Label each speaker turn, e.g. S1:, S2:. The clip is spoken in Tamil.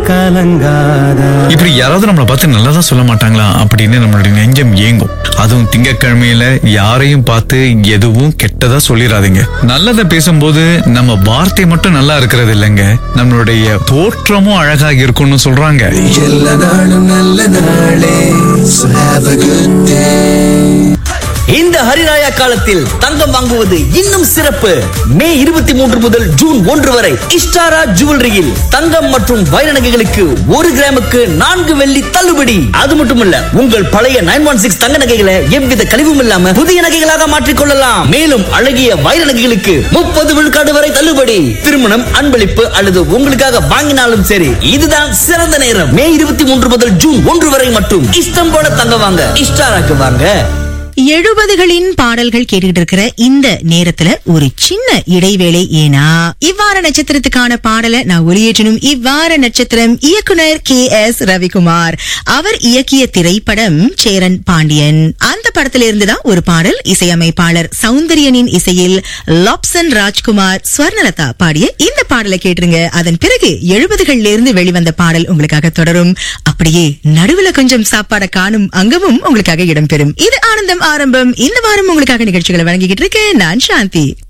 S1: கலங்காத
S2: இப்படி யாராவது நம்மளை பார்த்து நல்லதா சொல்ல மாட்டாங்களா அப்படின்னு நம்மளுடைய நெஞ்சம் ஏங்கும் அதுவும் திங்கட்கிழமையில யாரையும் பார்த்து எதுவும் கெட்டதா சொல்லிடாதீங்க நல்லதை பேசும்போது நம்ம வார்த்தை மட்டும் நல்லா இருக்கிறது இல்லைங்க நம்மளுடைய தோற்றமும் அழகாக இருக்கும்னு சொல்றாங்க
S1: எல்லா நாளும் நல்ல நாளே So have a good day
S3: இந்த ஹரிராயா காலத்தில் தங்கம் வாங்குவது இன்னும் சிறப்பு மே இருபத்தி மூன்று முதல் ஜூன் ஒன்று வரை இஷ்டாரா ஜுவல்லரியில் தங்கம் மற்றும் வைர நகைகளுக்கு ஒரு கிராமுக்கு நான்கு வெள்ளி தள்ளுபடி அது மட்டுமல்ல உங்கள் பழைய நைன் ஒன் சிக்ஸ் தங்க நகைகளை எவ்வித கழிவும் இல்லாம புதிய நகைகளாக மாற்றிக் கொள்ளலாம் மேலும் அழகிய வைர நகைகளுக்கு முப்பது விழுக்காடு வரை தள்ளுபடி திருமணம் அன்பளிப்பு அல்லது உங்களுக்காக வாங்கினாலும் சரி இதுதான் சிறந்த நேரம் மே இருபத்தி மூன்று முதல் ஜூன் ஒன்று வரை மட்டும் இஷ்டம் போல தங்க வாங்க இஷ்டாராக்கு வாங்க
S4: எழுபதுகளின் பாடல்கள் கேட்டுக்கிட்டு இருக்கிற இந்த நேரத்துல ஒரு சின்ன இடைவேளை ஏனா இவ்வார நட்சத்திரத்துக்கான பாடலை நான் ஒளியேற்றணும் இவ்வார நட்சத்திரம் இயக்குனர் கே எஸ் ரவிக்குமார் அவர் இயக்கிய திரைப்படம் சேரன் பாண்டியன் அந்த படத்துல இருந்துதான் ஒரு பாடல் இசையமைப்பாளர் சௌந்தரியனின் இசையில் லாப்சன் ராஜ்குமார் ஸ்வர்ணலதா பாடிய இந்த பாடலை கேட்டுருங்க அதன் பிறகு எழுபதுகள்ல இருந்து வெளிவந்த பாடல் உங்களுக்காக தொடரும் அப்படியே நடுவுல கொஞ்சம் சாப்பாட காணும் அங்கமும் உங்களுக்காக இடம்பெறும் இது ஆனந்தம் ஆரம்பம் இந்த வாரம் உங்களுக்காக நிகழ்ச்சிகளை வழங்கிக்கிட்டு இருக்கேன் நான் சாந்தி